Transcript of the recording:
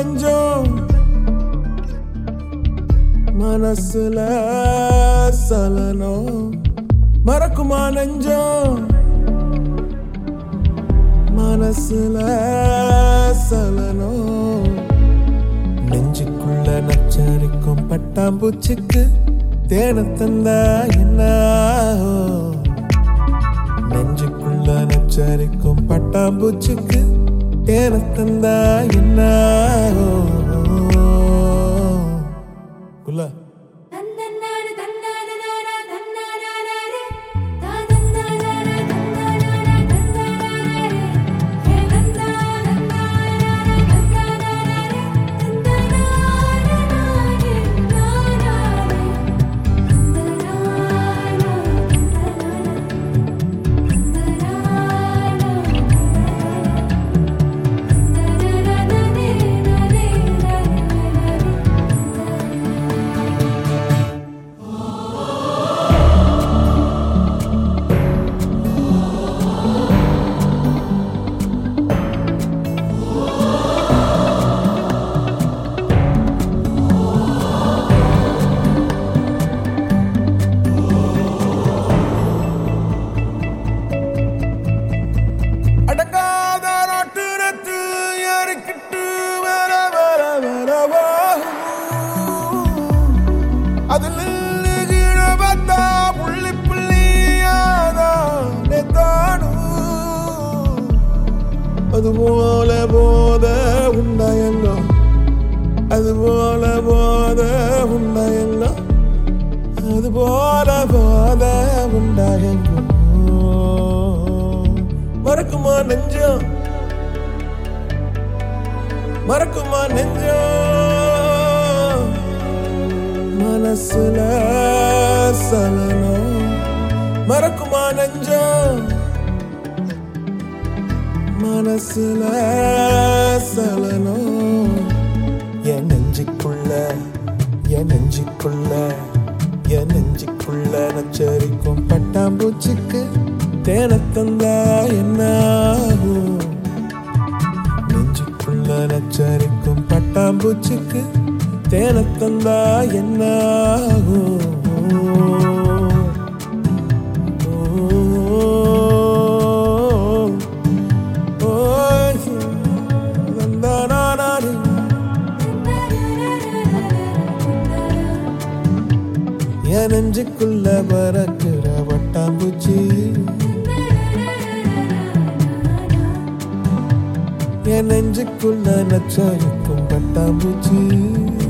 நெஞ்சம் மனசுல சலனம் மறக்குமா நெஞ்சம் மனசுல சலனம் நெஞ்சுக்குள்ள நச்சரிக்கும் பட்டாம்பூச்சிக்கு தேன தந்தா என்ன நெஞ்சுக்குள்ள நச்சரிக்கும் பட்டாம்பூச்சிக்கு தேன தந்தா என்ன குல்லா தந்தன்னான தன்னானனான தன்னானானாரே தாதன்னானான தன்னானான தன்னானானாரே ஹே தன்னானன்னானான தன்னானானாரே தன்னானானானாரே நானாரே தன்னானானா தன்னானானா அடங்காத நாட்டுரத்து ஏறிக்கிட்டு வர வர வரவா அதில் கீழ பார்த்தா புள்ளி புள்ளியாதானே தானும் அதுபோல போத உண்டாயங்கோ அதுபோல போத உண்டாயங்கோ அதுபோல போத உண்டாயங்கோ மறக்குமா நெஞ்சம் மறக்குமா நெஞ்சம் மனசுல சலனம் மறக்குமா நெஞ்சம் மனசுல சலனம் என் நெஞ்சுக்குள்ள என் நெஞ்சுக்குள்ள என் நெஞ்சுக்குள்ள நச்சரிக்கும் பட்டாம்பூச்சிக்கு தேன தந்தா என்ன ஆகும்? நெஞ்சுக்குள்ள நச்சரிக்கும் பட்டாம்பூச்சிக்கு தேன தந்தா என்ன ஆகும்? ஓ, ஓ, தந்தானானாரு. என் நெஞ்சுக்குள்ள பறக்கிற வட்டாம்பூச்சி என் நெஞ்சுக்குள்ள நச்சரிக்கும் பட்டாம்பூச்சி